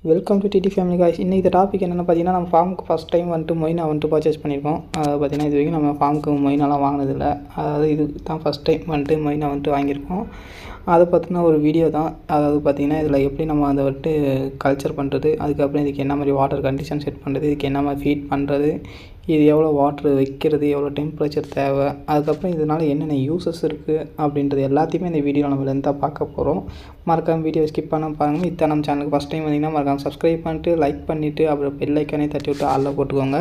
welcome to DD family guys இன்றைக்கி இந்த topic என்னென்னு பார்த்தீங்கன்னா நம்ம ஃபார்முக்கு ஃபஸ்ட் டைம் வந்துட்டு மொயினா வந்துட்டு பர்ச்சேஸ் பண்ணியிருக்கோம் அதாவது பார்த்தீங்கன்னா இது வரைக்கும் நம்ம ஃபார்முக்கு மொயினாலாம் வாங்கினதில்ல அதாவது இது தான் ஃபஸ்ட் டைம் வந்துட்டு மொயினா வந்துட்டு வாங்கியிருக்கோம் அதை பற்றின ஒரு வீடியோ தான் அதாவது பார்த்திங்கன்னா இதில் எப்படி நம்ம அதை வந்துட்டு கல்ச்சர் பண்ணுறது அதுக்கப்புறம் இதுக்கு என்ன மாதிரி வாட்டர் கண்டிஷன் செட் பண்ணுறது இதுக்கு என்ன மாதிரி ஃபீட் பண்ணுறது இது எவ்வளோ வாட்ரு வைக்கிறது எவ்வளோ டெம்பரேச்சர் தேவை அதுக்கப்புறம் இதனால் என்னென்ன யூசஸ் இருக்குது அப்படின்றது எல்லாத்தையுமே இந்த வீடியோவில் நம்ம லென்த்தாக பார்க்க போகிறோம் மறக்காம வீடியோ ஸ்கிப் பண்ண பாருங்கள் இதான் நம்ம சேனலுக்கு ஃபஸ்ட் டைம் வந்தீங்கன்னா மறக்காம சப்ஸ்கிரைப் பண்ணிட்டு லைக் பண்ணிவிட்டு அப்புறம் பெல் ஐக்கானே தட்டி விட்டு ஆளில் போட்டுக்கோங்க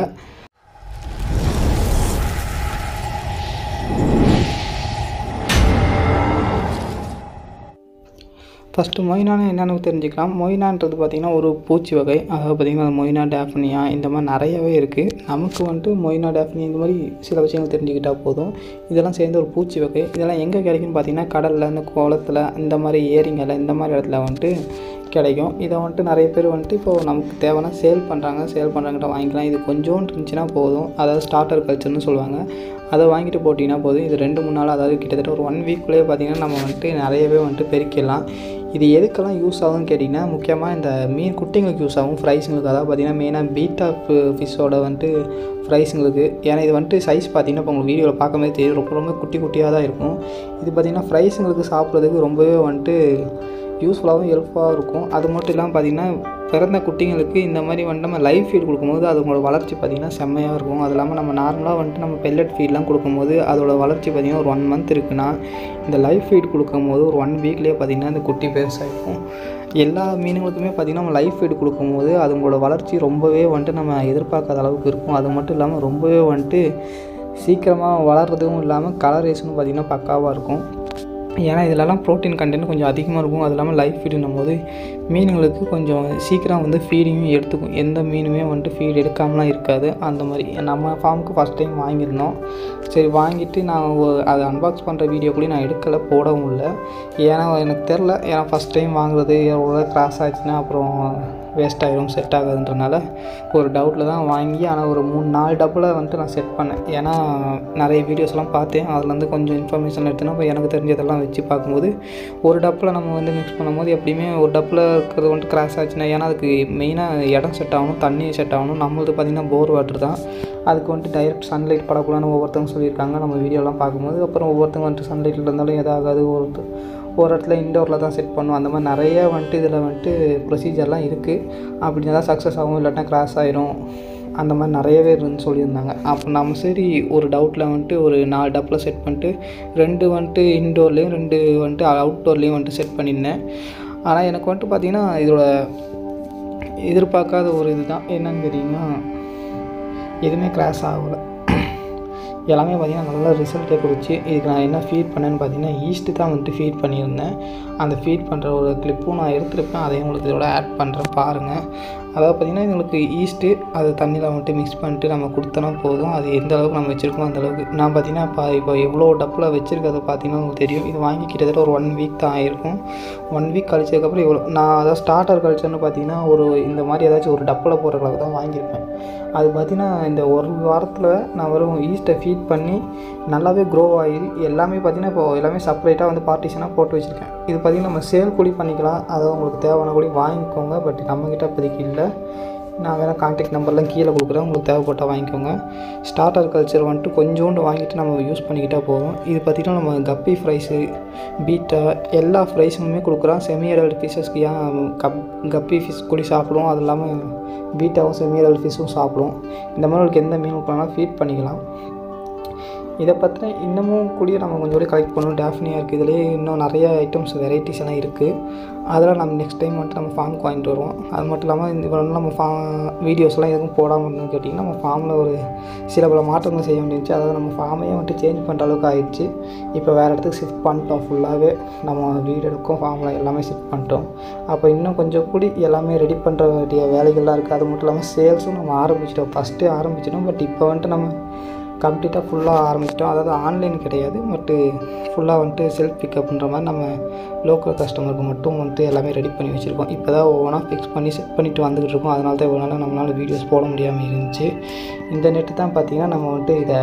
ஃபஸ்ட்டு மொயினானா என்னென்னு தெரிஞ்சுக்கலாம் மொயினான்றது பார்த்திங்கன்னா ஒரு பூச்சி வகை அதாவது பார்த்திங்கன்னா அது மொயினா டேஃப்னியா இந்த மாதிரி நிறையவே இருக்குது நமக்கு வந்துட்டு மொயினா டேஃப்னியா இந்த மாதிரி சில விஷயங்கள் தெரிஞ்சுக்கிட்டால் போதும் இதெல்லாம் சேர்ந்து ஒரு பூச்சி வகை இதெல்லாம் எங்கே கிடைக்குன்னு பார்த்திங்கன்னா கடலில் இந்த குளத்தில் இந்த மாதிரி ஏரிங்களில் இந்த மாதிரி இடத்துல வந்துட்டு கிடைக்கும் இதை வந்துட்டு நிறைய பேர் வந்துட்டு இப்போது நமக்கு தேவைன்னா சேல் பண்ணுறாங்க சேல் பண்ணுறவங்கிட்ட வாங்கிக்கலாம் இது கொஞ்சோண்டு இருந்துச்சுன்னா போதும் அதாவது ஸ்டார்டர் கல்ச்சர்னு சொல்லுவாங்க அதை வாங்கிட்டு போட்டிங்கன்னா போதும் இது ரெண்டு மூணு நாள் அதாவது கிட்டத்தட்ட ஒரு ஒன் வீக்குள்ளேயே பார்த்திங்கன்னா நம்ம வந்துட்டு நிறையவே வந்துட்டு பெருக்கிடலாம் இது எதுக்கெல்லாம் யூஸ் ஆகும்னு கேட்டிங்கன்னா முக்கியமாக இந்த மீன் குட்டிங்களுக்கு யூஸ் ஆகும் ஃப்ரைஸுங்களுக்கு அதாவது பார்த்திங்கன்னா மெயினாக பீட்டா ஃபிஷ்ஷோட வந்துட்டு ஃப்ரைஸுங்களுக்கு ஏன்னா இது வந்துட்டு சைஸ் பார்த்திங்கன்னா இப்போ உங்களுக்கு வீடியோவில் பார்க்கும்போது தெரியும் ரொம்ப ரொம்ப குட்டி குட்டியாக தான் இருக்கும் இது பார்த்திங்கன்னா ஃப்ரைஸுங்களுக்கு சாப்பிட்றதுக்கு ரொம்பவே வந்துட்டு யூஸ்ஃபுல்லாகவும் ஹெல்ப்ஃபுல்லாகவும் இருக்கும் அது மட்டும் இல்லாமல் பார்த்திங்கன்னா பிறந்த குட்டிங்களுக்கு இந்த மாதிரி வந்துட்டு நம்ம லைஃப் ஃபீட் கொடுக்கும்போது அதோட வளர்ச்சி பார்த்திங்கன்னா செம்மையாக இருக்கும் அது இல்லாமல் நம்ம நார்மலாக வந்துட்டு நம்ம பெல்லட் ஃபீட்லாம் கொடுக்கும்போது அதோட வளர்ச்சி பார்த்திங்கன்னா ஒரு ஒன் மந்த் இருக்குன்னா இந்த லைஃப் ஃபீட் கொடுக்கும்போது ஒரு ஒன் வீக்லேயே பார்த்திங்கன்னா இந்த குட்டி பெருசாகிருக்கும் எல்லா மீனுங்களுக்குமே பார்த்திங்கன்னா நம்ம லைஃப் ஃபீட் கொடுக்கும்போது அதுங்களோட வளர்ச்சி ரொம்பவே வந்துட்டு நம்ம எதிர்பார்க்காத அளவுக்கு இருக்கும் அது மட்டும் இல்லாமல் ரொம்பவே வந்துட்டு சீக்கிரமாக வளர்கிறதும் இல்லாமல் கலரேஷனும் பார்த்திங்கன்னா பக்காவாக இருக்கும் ஏன்னா இதிலலாம் ப்ரோட்டீன் கண்டென்ட் கொஞ்சம் அதிகமாக இருக்கும் அது இல்லாமல் லைஃப் ஃபீடுன்னும் போது மீனுங்களுக்கு கொஞ்சம் சீக்கிரம் வந்து ஃபீடிங்கும் எடுத்துக்கும் எந்த மீனுமே வந்துட்டு ஃபீட் எடுக்காமலாம் இருக்காது அந்த மாதிரி நம்ம ஃபார்முக்கு ஃபஸ்ட் டைம் வாங்கியிருந்தோம் சரி வாங்கிட்டு நான் அதை அன்பாக்ஸ் பண்ணுற வீடியோ கூட நான் எடுக்கலை போடவும் இல்லை ஏன்னா எனக்கு தெரில ஏன்னா ஃபஸ்ட் டைம் வாங்குறது எவ்வளோ கிராஸ் ஆச்சுன்னா அப்புறம் வேஸ்ட் ஆகிரும் செட் ஆகாதுன்றனால ஒரு டவுட்டில் தான் வாங்கி ஆனால் ஒரு மூணு நாலு டப்பில் வந்துட்டு நான் செட் பண்ணேன் ஏன்னா நிறைய வீடியோஸ்லாம் பார்த்தேன் அதுலேருந்து கொஞ்சம் இன்ஃபர்மேஷன் எடுத்தேன்னா இப்போ எனக்கு தெரிஞ்சதெல்லாம் வச்சு பார்க்கும்போது ஒரு டப்பில் நம்ம வந்து மிக்ஸ் பண்ணும்போது எப்படியுமே ஒரு டப்பில் இருக்கிறது வந்துட்டு கிராஸ் ஆச்சுன்னா ஏன்னா அதுக்கு மெயினாக இடம் செட் ஆகணும் தண்ணி செட் ஆகணும் நம்மளது பார்த்திங்கன்னா போர் வாட்டர் தான் அதுக்கு வந்துட்டு டைரெக்ட் சன்லைட் படக்கூடாதுன்னு ஒவ்வொருத்தவங்க சொல்லியிருக்காங்க நம்ம வீடியோலாம் பார்க்கும்போது அப்புறம் ஒவ்வொருத்தவங்க வந்துட்டு சன்லைட்டில் இருந்தாலும் எதாகாது ஒரு ஒரு இடத்துல இண்டோரில் தான் செட் பண்ணும் அந்த மாதிரி நிறைய வந்துட்டு இதில் வந்துட்டு ப்ரொசீஜர்லாம் இருக்குது அப்படி தான் சக்ஸஸ் ஆகும் இல்லாட்டினா கிராஸ் ஆயிரும் அந்த மாதிரி நிறையவே இருந்து சொல்லியிருந்தாங்க அப்போ நம்ம சரி ஒரு டவுட்டில் வந்துட்டு ஒரு நாலு டப்பில் செட் பண்ணிட்டு ரெண்டு வந்துட்டு இன்டோர்லேயும் ரெண்டு வந்துட்டு அவுட்டோர்லேயும் வந்துட்டு செட் பண்ணியிருந்தேன் ஆனால் எனக்கு வந்துட்டு பார்த்திங்கன்னா இதோட எதிர்பார்க்காத ஒரு இது தான் என்னன்னு கேட்டிங்கன்னா எதுவுமே கிராஸ் ஆகலை எல்லாமே பார்த்திங்கன்னா நல்ல ரிசல்ட்டே கொடுச்சு இதுக்கு நான் என்ன ஃபீட் பண்ணேன்னு பார்த்தீங்கன்னா ஈஸ்ட்டு தான் வந்துட்டு ஃபீட் பண்ணியிருந்தேன் அந்த ஃபீட் பண்ணுற ஒரு கிளிப்பும் நான் எடுத்துருப்பேன் அதையும் உங்களுக்கு இதோட ஆட் பண்ணுறேன் பாருங்கள் அதாவது பார்த்திங்கன்னா எங்களுக்கு ஈஸ்ட்டு அது தண்ணியில் வந்துட்டு மிக்ஸ் பண்ணிட்டு நம்ம கொடுத்தோன்னா போதும் அது எந்த அளவுக்கு நம்ம வச்சுருக்கோம் அந்த அளவுக்கு நான் பார்த்திங்கன்னா இப்போ இப்போ எவ்வளோ டப்பில் வச்சுருக்கிறத பார்த்திங்கன்னா உங்களுக்கு தெரியும் இது வாங்கி கிட்டத்தட்ட ஒரு ஒன் வீக் தான் ஆகிருக்கும் ஒன் வீக் கழிச்சதுக்கப்புறம் இவ்வளோ நான் அதாவது ஸ்டார்டர் கழிச்சோன்னு பார்த்தீங்கன்னா ஒரு இந்த மாதிரி ஏதாச்சும் ஒரு டப்பில் போகிற அளவுக்கு தான் வாங்கியிருப்பேன் அது பார்த்திங்கன்னா இந்த ஒரு வாரத்தில் நான் வெறும் ஈஸ்ட்டை ஃபீட் பண்ணி நல்லாவே க்ரோ ஆகி எல்லாமே பார்த்திங்கன்னா இப்போ எல்லாமே செப்பரேட்டாக வந்து பார்ட்டிஷனாக போட்டு வச்சுருக்கேன் இது பார்த்திங்கன்னா நம்ம சேல் கூலி பண்ணிக்கலாம் அதாவது உங்களுக்கு தேவையான கூலி வாங்கிக்கோங்க பட் நம்மக்கிட்ட இப்போதைக்கு இல்லை நான் வேணால் கான்டாக்ட் நம்பர்லாம் கீழே கொடுக்குறேன் உங்களுக்கு தேவைப்பட்டால் வாங்கிக்கோங்க ஸ்டார்டர் கல்ச்சர் வந்துட்டு கொஞ்சோண்டு வாங்கிட்டு நம்ம யூஸ் பண்ணிக்கிட்டால் போதும் இது பார்த்திங்கன்னா நம்ம கப்பி ஃப்ரைஸு பீட்டா எல்லா ஃப்ரைஸுமே கொடுக்குறோம் செமி அடல்ட் ஃபிஷ்ஷஸ்க்கு ஏன் கப் கப்பி ஃபிஷ் கூடி சாப்பிடுவோம் அது இல்லாமல் பீட்டாவும் செமி அடல்ட் ஃபிஷ்ஷும் சாப்பிடும் இந்த மாதிரி உங்களுக்கு எந்த மீன் வேணாலும் ஃபீட் பண்ணிக்கலாம் இதை பற்றின இன்னமும் கூடிய நம்ம கொஞ்சம் கூட கலெக்ட் பண்ணணும் டேஃப்னியாக இருக்குது இதுலேயே இன்னும் நிறைய ஐட்டம்ஸ் வெரைட்டிஸ் எல்லாம் இருக்குது அதெல்லாம் நம்ம நெக்ஸ்ட் டைம் வந்துட்டு நம்ம ஃபார்முக்கு வாங்கிட்டு வருவோம் அது மட்டும் இல்லாமல் இந்த இவ்வளோ நம்ம ஃபா வீடியோஸ்லாம் எதுவும் போடாமல் இருந்தோம்னு கேட்டிங்கன்னா நம்ம ஃபார்மில் ஒரு சில பல மாற்றங்கள் செய்ய வேண்டியிருந்துச்சு அதாவது நம்ம ஃபார்மையே வந்துட்டு சேஞ்ச் பண்ணுற அளவுக்கு ஆயிடுச்சு இப்போ வேறு இடத்துக்கு ஷிஃப்ட் பண்ணிட்டோம் ஃபுல்லாகவே நம்ம வீடு எடுக்கும் ஃபார்மில் எல்லாமே ஷிஃப்ட் பண்ணிட்டோம் அப்போ இன்னும் கொஞ்சம் கூடி எல்லாமே ரெடி பண்ணுற வேண்டிய வேலைகள்லாம் இருக்குது அது மட்டும் இல்லாமல் சேல்ஸும் நம்ம ஆரம்பிச்சிட்டோம் ஃபஸ்ட்டு ஆரம்பிச்சிட்டோம் பட் இப்போ வந்துட்டு நம்ம கம்ப்ளீட்டாக ஃபுல்லாக ஆரம்பிச்சிட்டோம் அதாவது ஆன்லைன் கிடையாது பட்டு ஃபுல்லாக வந்துட்டு செல்ஃப் பிக்கப்ன்ற மாதிரி நம்ம லோக்கல் கஸ்டமருக்கு மட்டும் வந்துட்டு எல்லாமே ரெடி பண்ணி வச்சுருக்கோம் இப்போ தான் ஒவ்வொன்றா ஃபிக்ஸ் பண்ணி செட் பண்ணிட்டு வந்துக்கிட்டு இருக்கோம் அதனால தான் இவ்வளோ நாளாக நம்மளால் வீடியோஸ் போட முடியாமல் இருந்துச்சு இந்த நெட்டு தான் பார்த்திங்கன்னா நம்ம வந்துட்டு இதை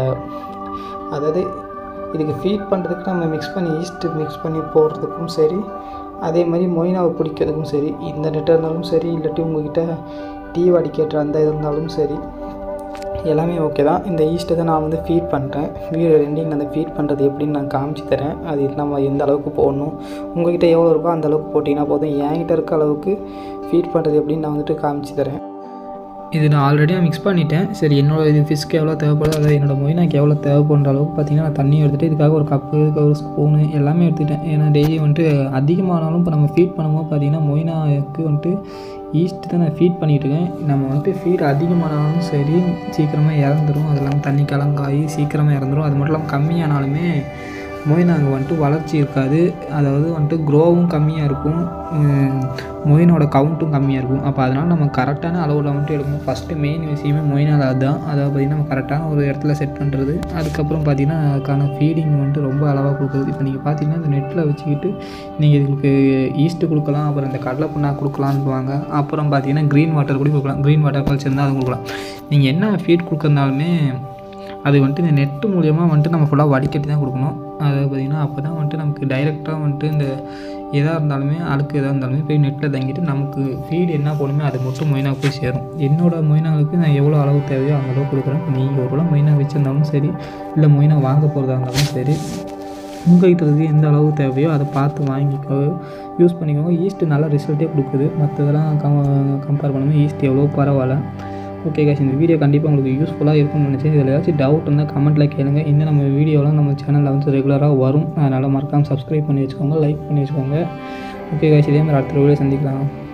அதாவது இதுக்கு ஃபீட் பண்ணுறதுக்கு நம்ம மிக்ஸ் பண்ணி ஈஸ்ட்டு மிக்ஸ் பண்ணி போடுறதுக்கும் சரி அதே மாதிரி மொயினாவை பிடிக்கிறதுக்கும் சரி இந்த நெட்டாக இருந்தாலும் சரி இல்லாட்டி உங்ககிட்ட டீ வடிகட்டுற அந்த இது இருந்தாலும் சரி எல்லாமே ஓகே தான் இந்த ஈஸ்ட்டை தான் நான் வந்து ஃபீட் பண்ணுறேன் வீடியோ ரெண்டிங் அந்த ஃபீட் பண்ணுறது எப்படின்னு நான் காமிச்சு தரேன் அது நம்ம எந்த அளவுக்கு போடணும் உங்ககிட்ட எவ்வளோ இருக்கோ அந்த அளவுக்கு போட்டிங்கன்னா போதும் என்கிட்ட இருக்க அளவுக்கு ஃபீட் பண்ணுறது எப்படின்னு நான் வந்துட்டு காமிச்சு தரேன் இது நான் ஆல்ரெடியாக மிக்ஸ் பண்ணிட்டேன் சரி என்னோட இது ஃபிஷ்க்கு எவ்வளோ தேவைப்படுது அதாவது என்னோட மொயினாக்கு எவ்வளோ தேவைப்படுற அளவுக்கு பார்த்தீங்கன்னா நான் தண்ணி எடுத்துகிட்டு இதுக்காக ஒரு கப்பு இதுக்காக ஒரு ஸ்பூனு எல்லாமே எடுத்துக்கிட்டேன் ஏன்னா டெய்லி வந்துட்டு அதிகமானாலும் இப்போ நம்ம ஃபீட் பண்ணும்போது பார்த்தீங்கன்னா மொயினாக்கு வந்துட்டு ஈஸ்ட் தான் நான் ஃபீட் பண்ணிகிட்டு இருக்கேன் நம்ம வந்துட்டு ஃபீட் அதிகமானாலும் சரி சீக்கிரமாக இறந்துடும் அது இல்லாமல் தண்ணி கலங்காயி சீக்கிரமாக இறந்துடும் அது மட்டும் இல்லாமல் கம்மியானாலுமே மொயினாங்க வந்துட்டு வளர்ச்சி இருக்காது அதாவது வந்துட்டு க்ரோவும் கம்மியாக இருக்கும் உம், மொயினோட கவுண்ட்டும் கம்மியாக இருக்கும் அப்போ அதனால் நம்ம கரெக்டான அளவில் வந்துட்டு எடுக்கணும் ஃபஸ்ட்டு மெயின் விஷயமே மொயினால் அதுதான் அதாவது பார்த்திங்கன்னா நம்ம கரெக்டான ஒரு இடத்துல செட் பண்ணுறது அதுக்கப்புறம் பார்த்திங்கன்னா அதுக்கான ஃபீடிங் வந்துட்டு ரொம்ப அளவாக கொடுக்குறது இப்போ நீங்கள் பார்த்தீங்கன்னா இந்த நெட்டில் வச்சுக்கிட்டு நீங்கள் இதுக்கு ஈஸ்ட்டு கொடுக்கலாம் அப்புறம் இந்த கடலை புண்ணா கொடுக்கலான்னுவாங்க அப்புறம் பார்த்தீங்கன்னா க்ரீன் வாட்டர் கூட கொடுக்கலாம் க்ரீன் வாட்டர் கல்ச்சர் இருந்தால் அது கொடுக்கலாம் நீங்கள் என்ன ஃபீட் கொடுக்கறதுனாலுமே அது வந்துட்டு இந்த நெட்டு மூலியமாக வந்துட்டு நம்ம ஃபுல்லாக வடிகட்டி தான் கொடுக்கணும் அதாவது பார்த்திங்கன்னா அப்போ தான் வந்துட்டு நமக்கு டைரெக்டாக வந்துட்டு இந்த எதாக இருந்தாலுமே அழுக்கு எதாக இருந்தாலுமே போய் நெட்டில் தங்கிட்டு நமக்கு ஃபீடு என்ன போடணுமே அது மட்டும் மொயினாக போய் சேரும் என்னோடய மொயினாங்களுக்கு நான் எவ்வளோ அளவு தேவையோ அந்த அளவு கொடுக்குறேன் இப்போ நீங்கள் ஒரு மொயினா வச்சுருந்தாலும் சரி இல்லை மொயினா வாங்க போகிறதா இருந்தாலும் சரி உங்கள்கிட்ட இருக்கு எந்த அளவு தேவையோ அதை பார்த்து வாங்கிக்கோ யூஸ் பண்ணிக்கோங்க ஈஸ்ட்டு நல்ல ரிசல்ட்டே கொடுக்குது மற்றதெல்லாம் கம் கம்பேர் பண்ணும்போது ஈஸ்ட் எவ்வளோ பரவாயில்ல ஓகே காஷ் இந்த வீடியோ கண்டிப்பாக உங்களுக்கு யூஸ்ஃபுல்லாக இருக்கும்னு நினச்சேன் இதில் ஏதாச்சும் டவுட் இருந்தால் கமெண்ட்டில் கேளுங்க இன்னும் நம்ம வீடியோலாம் நம்ம சேனலில் வந்து ரெகுலராக வரும் அதனால் மறக்காமல் சப்ஸ்கிரைப் பண்ணி வச்சுக்கோங்க லைக் பண்ணி வச்சுக்கோங்க ஓகே காஷ் இதே மாதிரி அடுத்த வீடியோ சந்திக்கலாம்